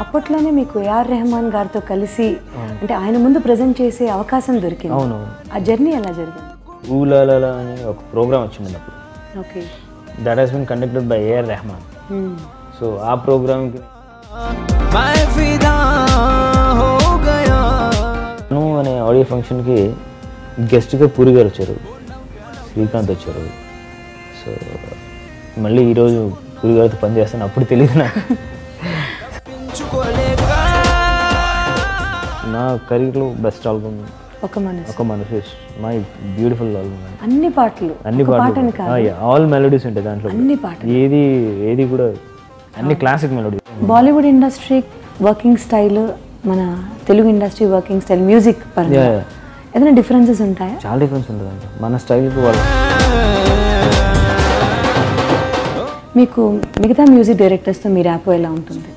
అప్పట్లోనే మీకు ఏఆర్ రెహమాన్ గారితో కలిసి అంటే ఆయన ముందు ప్రజెంట్ చేసే అవకాశం దొరికింది అవునవును ఆ జర్నీ ఎలా జరిగింది ఊలాలా అని ఒక ప్రోగ్రామ్ వచ్చింది అప్పుడు okay that has been conducted by A R Rahman so ఆ ప్రోగ్రామ్కి मैं फिदा हो गया అను అనే ఆడియో ఫంక్షన్కి గెస్ట్గా పూరి గారు వచ్చారు శ్రీకాంత్ వచ్చారు సో మళ్ళీ ఈరోజు పూరి గారితో పని చేస్తాను అప్పుడు తెలియదు నాకు పెంచుకోలేక నా కెరీర్లో బెస్ట్ ఆల్బమ్ ఒక మనసు ఒక మనసు మై బ్యూటిఫుల్ ఆల్బమ్ అన్ని పాటలు అన్ని ఒక పాటని పాటలు కాదు ఆల్ మెలోడీస్ ఉంటాయి దాంట్లో అన్ని పాటలు ఏది ఏది కూడా అన్ని classic melody Bollywood industry working style మన Telugu industry working style music పరంగా Yeah, yeah. ఏదైనా డిఫరెన్సెస్ ఉంటాయా చాలా డిఫరెన్స్ ఉంటుంది అంటే మన స్టైల్కి వాళ్ళు మీకు మిగతా మ్యూజిక్ డైరెక్టర్స్తో మీ ర్యాప్ ఎలా ఉంటుంది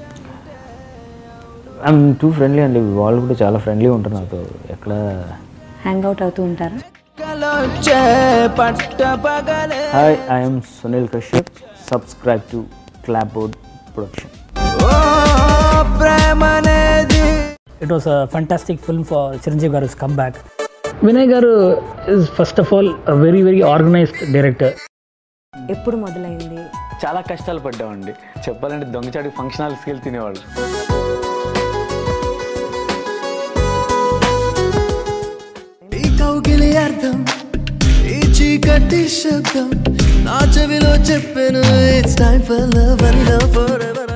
ఐఎమ్ టూ ఫ్రెండ్లీ అండి వాళ్ళు కూడా చాలా ఫ్రెండ్లీ ఉంటారు నాతో ఎక్కడ హ్యాంగ్ అవుట్ అవుతూ ఉంటారా కలొచ్చే పట్ట పగలే hi I'm Sunil Kashyap subscribe to clap board production ఓ ప్రేమనేది It was a fantastic film for Chiranjeev Garu's comeback. Vinay Garu is first of all a very very organized director. ఎప్పుడు మొదలైంది చాలా కష్టాలు పడ్డామండి చెప్పాలంటే దొంగచాటి ఫంక్షన్ హాల్స్కి వెళ్ళి తినేవాళ్ళు ఈ కౌగిలి అర్థం ఈ చీకటి శబ్దం నా చెవిలో చెప్పాను it's time for love and love for ever